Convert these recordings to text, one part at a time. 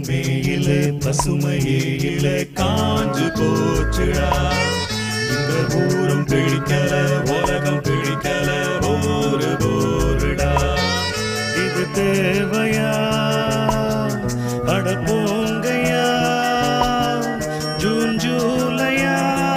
April மேயில பசுமையே இல்ல காஞ்சு போச்சுடா இந்த ஊரும் பிடிக்கல உலகம் பிடிக்கல ஒரு போருடா இது தேவையா அட போங்கயா ஜூன் ஜூலையா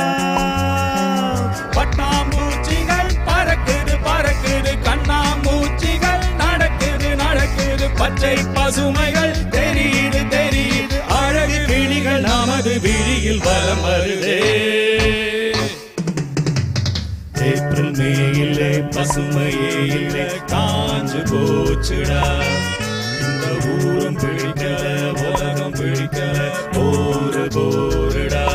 பட்டாம்பூச்சிகள் பறக்குது பறக்குது கண்ணாமூச்சிகள் நடக்குது நடக்குது பச்சை பசுமைகள் தெரியுது தெரியுது அழகு கிளிகள் நமது விழியில் வலம் வருதே ஏப்ரல் மேயிலே பசுமையே இல்லை காஞ்சு போச்சுடா இந்த ஊரும் பிடிக்கல உலகம் பிடிக்கல போரு போருடா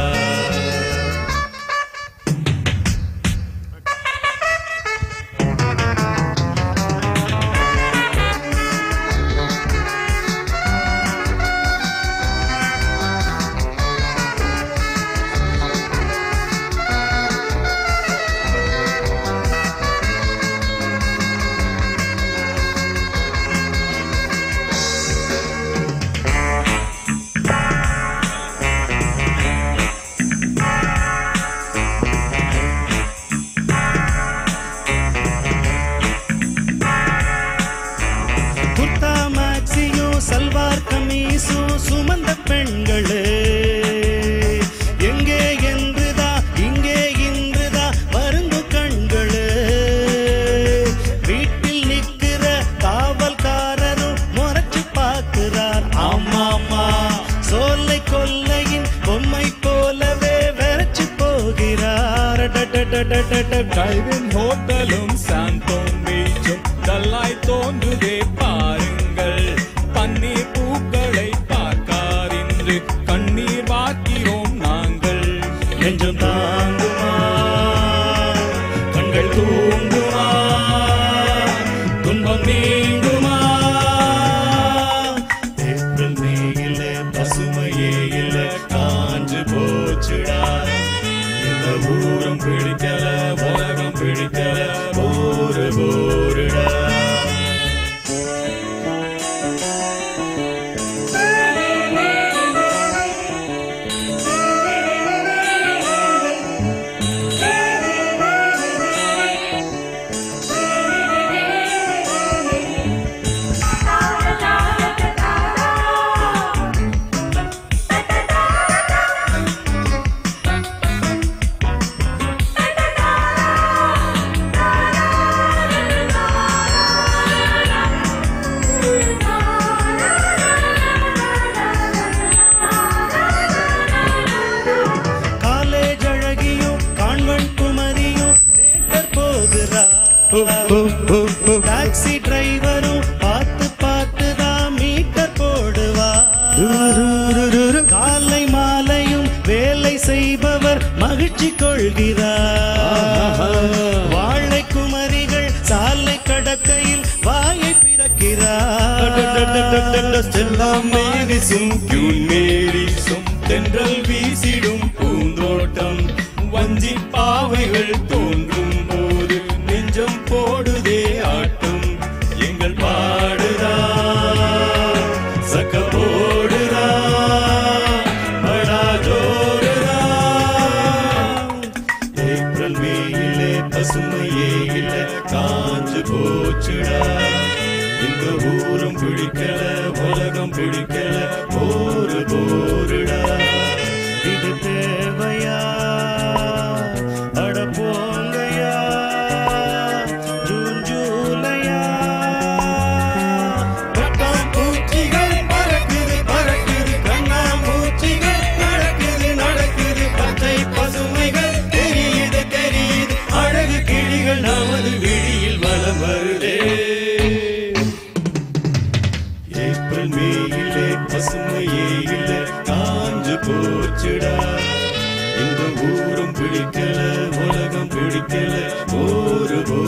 குர்தா மேக்ஸியும் சல்வார் கமீஸும் சுமந்த பெண்களே எங்கே என்றுதா இங்கே இன்றுதா வருங்கு கண்களே வீட்டில் நிக்கிற காவல்காரரும் முறைச்சு பார்க்கிறார் ஆமாமா சோலை கொல்லையின் பொம்மை போலவே வெறச்சு போகிறார் டடடடடட. கைவின் ஹோட்டலும் சாந்தோம் பீச்சும் கல்லாய் தோன்றுதே பாருங்கள் பன்னீர் பூக்களை பார்க்காரின்று கண்ணீர் வாக்கிறோம் நாங்கள் நெஞ்சம் தாங்குமா கண்கள் தூங்குமா துன்பம் நீங்குமா ஏப்ரல் மேயில பசுமையே இல்ல காஞ்சு போச்சுடா இந்த ஊரும் பிடிக்கல உலகம் பிடிக்கல போரு போருடா காலேஜ் அழகியும் கான்வென்ட் குமரியும் தேட்டர் போகிறா டாக்ஸி டிரைவரும் பார்த்து பார்த்து தான் மீட்டர் போடுவா காலை மாலையும் வேலை செய்பவர் மகிழ்ச்சி கொள்கிறார் வாழை குமரிகள் சாலை கடக்கையில் வாயை பிறக்கிறார் செல்லாம் மேரிசும் கியூன் மேரிசும் தென்றல் வீசிடும் பூந்தோட்டம் வஞ்சி பாவைகள் தோன்றும் போது நெஞ்சம் போடுதே ஆட்டம் எங்கள் பாடுதா சக்க போடுதா படா ஜோடுதா ஏப்ரல் மேயிலே பசுமையே இல்ல காஞ்சு போச்சுடா இந்த ஊரும் பிடிக்கல உலகம் பிடிக்கல போரு போருடா இது தேவையா அட போங்கயா ஜூன் ஜூலையா பூச்சிகள் பறக்குது பறக்குது கண்ணாமூச்சிகள் நடக்குது நடக்குது பச்சை பசுமைகள் தெரியுது தெரியுது அழகு கிளிகள் நமது விழியில் வலம் வருதே ஏப்ரல் மேயிலே பசுமையே இல்ல காஞ்சு போச்சுடா இந்த ஊரும் பிடிக்கல உலகம் பிடிக்கல ஒரு